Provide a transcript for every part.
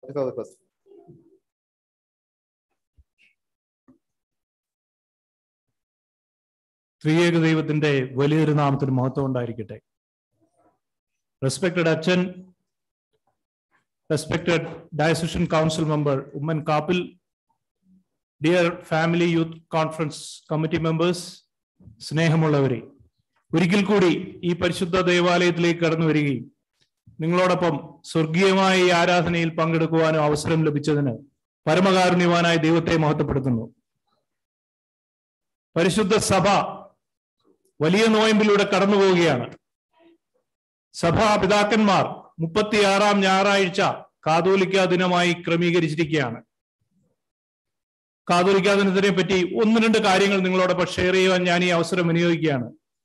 echo the question. ത്രിയേക ദൈവത്തിന്റെ വലിയൊരു നാമത്തിന് മഹത്വം ഉണ്ടായിരിക്കട്ടെ റെസ്പെക്ടഡ് അച്ഛൻ respected diocesan council member Oommen Kappil dear family youth conference committee members സ്നേഹമുള്ളവരെ ഒരിക്കൽ കൂടി ഈ പരിശുദ്ധ ദേവാലയത്തിലേക്ക് കടന്നു വരികയും നിങ്ങളോടൊപ്പം സ്വർഗീയമായ ഈ ആരാധനയിൽ പങ്കെടുക്കുവാനും അവസരം ലഭിച്ചതിന് പരമകാരുണ്യവാനായ ദൈവത്തെ മഹത്വപ്പെടുത്തുന്നു പരിശുദ്ധ സഭ വലിയ നോയമ്പിലൂടെ കടന്നു പോവുകയാണ് സഭാ പിതാക്കന്മാർ മുപ്പത്തിയാറാം ഞായറാഴ്ച കാതോലിക്ക ദിനമായി ക്രമീകരിച്ചിരിക്കുകയാണ് കാതോലിക്ക ദിനത്തിനെ പറ്റി ഒന്ന് രണ്ട് കാര്യങ്ങൾ നിങ്ങളോടൊപ്പം ഷെയർ ചെയ്യുവാൻ ഞാൻ ഈ അവസരം വിനിയോഗിക്കുകയാണ്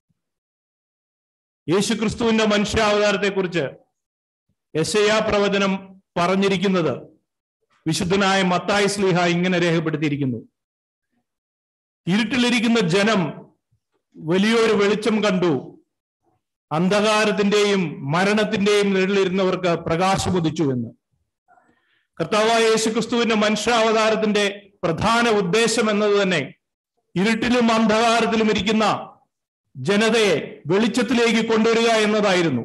യേശു ക്രിസ്തുവിന്റെ മനുഷ്യാവതാരത്തെ കുറിച്ച് യശയാ പ്രവചനം പറഞ്ഞിരിക്കുന്നത് വിശുദ്ധനായ മത്തായി സ്ലീഹ ഇങ്ങനെ രേഖപ്പെടുത്തിയിരിക്കുന്നു ഇരുട്ടിലിരിക്കുന്ന ജനം വലിയൊരു വെളിച്ചം കണ്ടു അന്ധകാരത്തിന്റെയും മരണത്തിന്റെയും നിഴലിരുന്നവർക്ക് പ്രകാശമുദിച്ചു എന്ന് കർത്താവായ യേശുക്രിസ്തുവിന്റെ മനുഷ്യാവതാരത്തിന്റെ പ്രധാന ഉദ്ദേശം എന്നത് തന്നെ ഇരുട്ടിലും അന്ധകാരത്തിലും ഇരിക്കുന്ന ജനതയെ വെളിച്ചത്തിലേക്ക് കൊണ്ടുവരിക എന്നതായിരുന്നു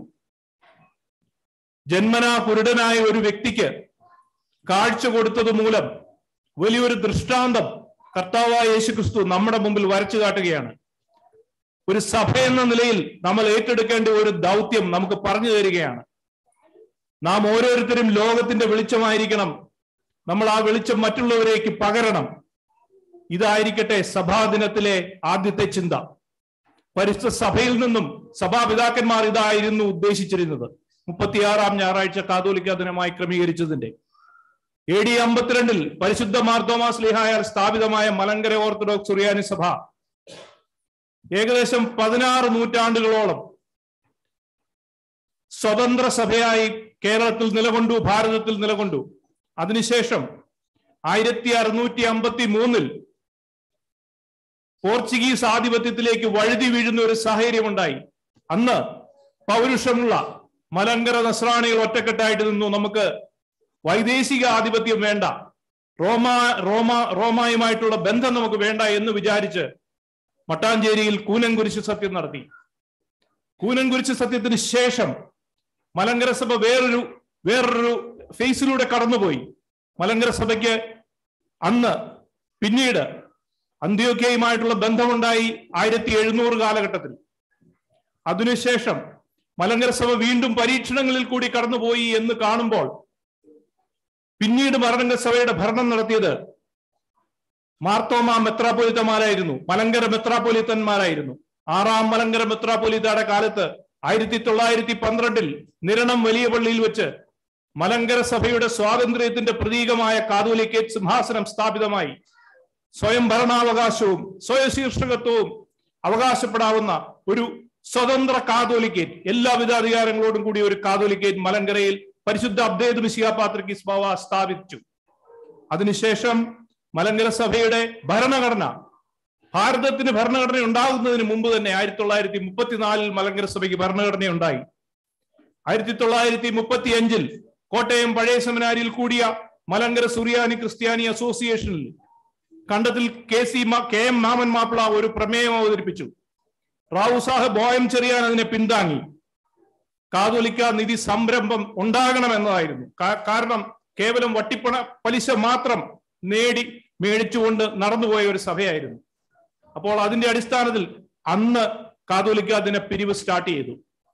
ജന്മനാ കുരുടനായ ഒരു വ്യക്തിക്ക് കാഴ്ച കൊടുത്തത് മൂലം വലിയൊരു ദൃഷ്ടാന്തം കർത്താവായ യേശുക്രിസ്തു നമ്മുടെ മുമ്പിൽ വരച്ചു കാട്ടുകയാണ് ഒരു സഭ എന്ന നിലയിൽ നമ്മൾ ഏറ്റെടുക്കേണ്ട ഒരു ദൗത്യം നമുക്ക് പറഞ്ഞു തരികയാണ് നാം ഓരോരുത്തരും ലോകത്തിന്റെ വെളിച്ചമായിരിക്കണം നമ്മൾ ആ വെളിച്ചം മറ്റുള്ളവരേക്ക് പകരണം ഇതായിരിക്കട്ടെ സഭാദിനത്തിലെ ആദ്യത്തെ ചിന്ത പരിശുദ്ധ സഭയിൽ നിന്നും സഭാപിതാക്കന്മാർ ഇതായിരുന്നു ഉദ്ദേശിച്ചിരുന്നത് മുപ്പത്തിയാറാം ഞായറാഴ്ച കാതോലിക്ക ദിനമായി ക്രമീകരിച്ചതിന്റെ എ ഡി അമ്പത്തിരണ്ടിൽ പരിശുദ്ധ മാർത്തോമാസ് ലിഹായാൽ സ്ഥാപിതമായ മലങ്കര ഓർത്തഡോക്സ് സുറിയാനി സഭ ഏകദേശം പതിനാറ് നൂറ്റാണ്ടുകളോളം സ്വതന്ത്ര സഭയായി കേരളത്തിൽ നിലകൊണ്ടു ഭാരതത്തിൽ നിലകൊണ്ടു അതിനുശേഷം ആയിരത്തി അറുന്നൂറ്റി അമ്പത്തി മൂന്നിൽ പോർച്ചുഗീസ് ആധിപത്യത്തിലേക്ക് വഴുതി വീഴുന്ന ഒരു സാഹചര്യമുണ്ടായി അന്ന് പൗരുഷമുള്ള മലങ്കര നസ്രാണികൾ ഒറ്റക്കെട്ടായിട്ട് നിന്നു നമുക്ക് വൈദേശിക ആധിപത്യം വേണ്ട റോമ റോമ റോമായുമായിട്ടുള്ള ബന്ധം നമുക്ക് വേണ്ട എന്ന് വിചാരിച്ച് മട്ടാഞ്ചേരിയിൽ കൂനൻകുരിശ് സത്യം നടത്തി കൂനൻകുരിശ് സത്യത്തിന് ശേഷം മലങ്കര സഭ വേറൊരു വേറൊരു ഫേസിലൂടെ കടന്നുപോയി മലങ്കര സഭയ്ക്ക് അന്ന് പിന്നീട് അന്ത്യോക്യയുമായിട്ടുള്ള ബന്ധമുണ്ടായി ആയിരത്തി എഴുന്നൂറ് കാലഘട്ടത്തിൽ അതിനുശേഷം മലങ്കര സഭ വീണ്ടും പരീക്ഷണങ്ങളിൽ കൂടി കടന്നുപോയി എന്ന് കാണുമ്പോൾ പിന്നീട് മലങ്കര സഭയുടെ ഭരണം നടത്തിയത് മാർത്തോമ മെത്രാപ്പൊലിത്തമാരായിരുന്നു മലങ്കര മെത്രാപ്പൊലിത്തന്മാരായിരുന്നു ആറാം മലങ്കര മെത്രാപ്പൊലിത്തയുടെ കാലത്ത് ആയിരത്തി തൊള്ളായിരത്തി പന്ത്രണ്ടിൽ നിരണം വലിയ പള്ളിയിൽ വെച്ച് മലങ്കര സഭയുടെ സ്വാതന്ത്ര്യത്തിന്റെ പ്രതീകമായ കാതോലിക്കേറ്റ് സിംഹാസനം സ്ഥാപിതമായി സ്വയം ഭരണാവകാശവും സ്വയശീർഷകത്വവും അവകാശപ്പെടാവുന്ന ഒരു സ്വതന്ത്ര കാതോലിക്കേറ്റ് എല്ലാവിധ അധികാരങ്ങളോടും കൂടി ഒരു കാതോലിക്കേറ്റ് മലങ്കരയിൽ പരിശുദ്ധ അബ്ദേദ് മിശിയ പാത്രിക്കിസ് ബാവ സ്ഥാപിച്ചു അതിനുശേഷം മലങ്കര സഭയുടെ ഭരണഘടന ഭാരതത്തിന് ഭരണഘടന ഉണ്ടാകുന്നതിന് മുമ്പ് തന്നെ ആയിരത്തി തൊള്ളായിരത്തി മുപ്പത്തിനാലിൽ മലങ്കര സഭയ്ക്ക് ഭരണഘടന ഉണ്ടായി ആയിരത്തി തൊള്ളായിരത്തി മുപ്പത്തി അഞ്ചിൽ കോട്ടയം പഴയ സെമിനാരിയിൽ കൂടിയ മലങ്കര സുറിയാനി ക്രിസ്ത്യാനി അസോസിയേഷനിൽ Kandathil K C K M Mammen Mappila ഒരു പ്രമേയം അവതരിപ്പിച്ചു റാവു സാഹബ് ബോയം ചെറിയാൻ അതിനെ പിന്താങ്ങി കാതോലിക്ക നിധി സംരംഭം ഉണ്ടാകണമെന്നതായിരുന്നു കാരണം കേവലം വട്ടിപ്പണ പലിശ മാത്രം നേടി മേടിച്ചുകൊണ്ട് നടന്നുപോയ ഒരു സഭയായിരുന്നു അപ്പോൾ അതിന്റെ അടിസ്ഥാനത്തിൽ അന്ന് കാതോലിക്ക അതിനെ പിരിവ് സ്റ്റാർട്ട് ചെയ്തു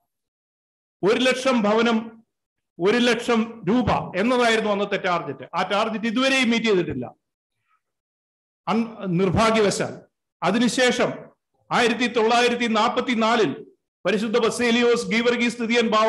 ഒരു ലക്ഷം ഭവനം ഒരു ലക്ഷം രൂപ എന്നതായിരുന്നു അന്നത്തെ ടാർഗറ്റ് ആ ടാർഗറ്റ് ഇതുവരെയും മീറ്റ് ചെയ്തിട്ടില്ല നിർഭാഗ്യവശാൽ അതിനുശേഷം ആയിരത്തി തൊള്ളായിരത്തി നാൽപ്പത്തി നാലിൽ പരിശുദ്ധ ബസേലിയോസ് ഗീവർഗീസ് സ്ഥിതിയൻ ബാവ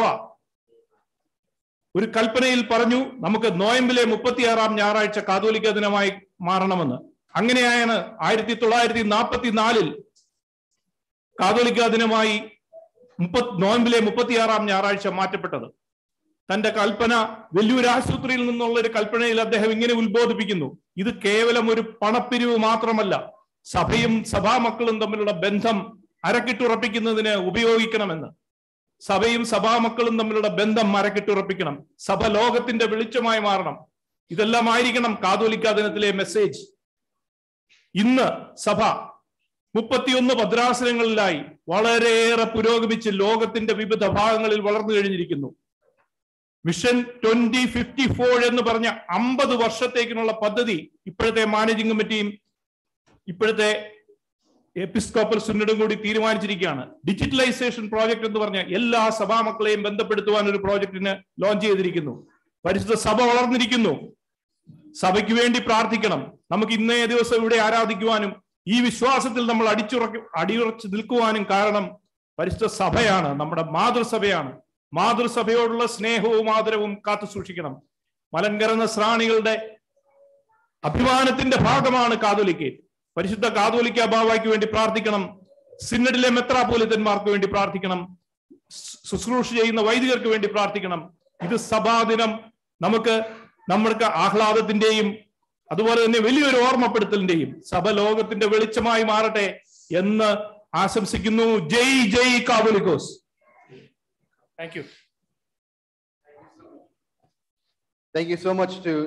ഒരു കൽപ്പനയിൽ പറഞ്ഞു നമുക്ക് നോയമ്പിലെ മുപ്പത്തിയാറാം ഞായറാഴ്ച കാതോലിക്ക ദിനമായി മാറണമെന്ന് അങ്ങനെയാണ് ആയിരത്തി തൊള്ളായിരത്തി നാൽപ്പത്തി നാലിൽ കാതോലിക്ക ദിനമായി മുപ്പത് നോയമ്പിലെ മുപ്പത്തിയാറാം ഞായറാഴ്ച മാറ്റപ്പെട്ടത് തന്റെ കൽപ്പന വലിയൊരു ആശുപത്രിയിൽ നിന്നുള്ള ഒരു കൽപ്പനയിൽ അദ്ദേഹം ഇങ്ങനെ ഉത്ബോധിപ്പിക്കുന്നു ഇത് കേവലം ഒരു പണപ്പിരിവ് മാത്രമല്ല സഭയും സഭാമക്കളും തമ്മിലുള്ള ബന്ധം അരക്കിട്ടുറപ്പിക്കുന്നതിന് ഉപയോഗിക്കണമെന്ന് സഭയും സഭാമക്കളും തമ്മിലുള്ള ബന്ധം മരക്കിട്ടുറപ്പിക്കണം സഭ ലോകത്തിന്റെ വെളിച്ചമായി മാറണം ഇതെല്ലാം ആയിരിക്കണം കാതോലിക്ക ദിനത്തിലെ മെസ്സേജ് ഇന്ന് സഭ മുപ്പത്തിയൊന്ന് ഭദ്രാസനങ്ങളിലായി വളരെയേറെ പുരോഗമിച്ച് ലോകത്തിന്റെ വിവിധ ഭാഗങ്ങളിൽ വളർന്നു കഴിഞ്ഞിരിക്കുന്നു മിഷൻ ട്വന്റി ഫിഫ്റ്റി ഫോർ എന്ന് പറഞ്ഞ അമ്പത് വർഷത്തേക്കിനുള്ള പദ്ധതി ഇപ്പോഴത്തെ മാനേജിംഗ് കമ്മിറ്റിയും ഇപ്പോഴത്തെ എപ്പിസ്കോപ്പൽ സുന്നഡും കൂടി തീരുമാനിച്ചിരിക്കുകയാണ് ഡിജിറ്റലൈസേഷൻ പ്രോജക്ട് എന്ന് പറഞ്ഞ എല്ലാ സഭാമക്കളെയും ബന്ധപ്പെടുത്തുവാൻ ഒരു പ്രോജക്റ്റിന് ലോഞ്ച് ചെയ്തിരിക്കുന്നു പരിശുദ്ധ സഭ വളർന്നിരിക്കുന്നു സഭയ്ക്ക് വേണ്ടി പ്രാർത്ഥിക്കണം നമുക്ക് ഇന്നേ ദിവസം ഇവിടെ ആരാധിക്കുവാനും ഈ വിശ്വാസത്തിൽ നമ്മൾ അടിച്ചുറക്കി അടിയുറച്ച് നിൽക്കുവാനും കാരണം പരിശുദ്ധ സഭയാണ് നമ്മുടെ മാതൃസഭയാണ് മാതൃസഭയോടുള്ള സ്നേഹവും ആദരവും കാത്തു സൂക്ഷിക്കണം മലങ്കര നസ്രാണികളുടെ അഭിമാനത്തിന്റെ ഭാഗമാണ് കാതോലിക്കേറ്റ് പരിശുദ്ധ കാതോലിക്ക ബാബയ്ക്ക് വേണ്ടി പ്രാർത്ഥിക്കണം സിന്നഡിലെ മെത്രാപോലിത്തന്മാർക്ക് വേണ്ടി പ്രാർത്ഥിക്കണം ശു- ശുശ്രൂഷ ചെയ്യുന്ന വൈദികർക്ക് വേണ്ടി പ്രാർത്ഥിക്കണം ഇത് സഭാദിനം നമുക്ക് നമ്മൾക്ക് ആഹ്ലാദത്തിന്റെയും അതുപോലെ തന്നെ വലിയൊരു ഓർമ്മപ്പെടുത്തലിന്റെയും സഭ ലോകത്തിന്റെ വെളിച്ചമായി മാറട്ടെ എന്ന് ആശംസിക്കുന്നു Jai Jai catholicos thank you Thank you so much to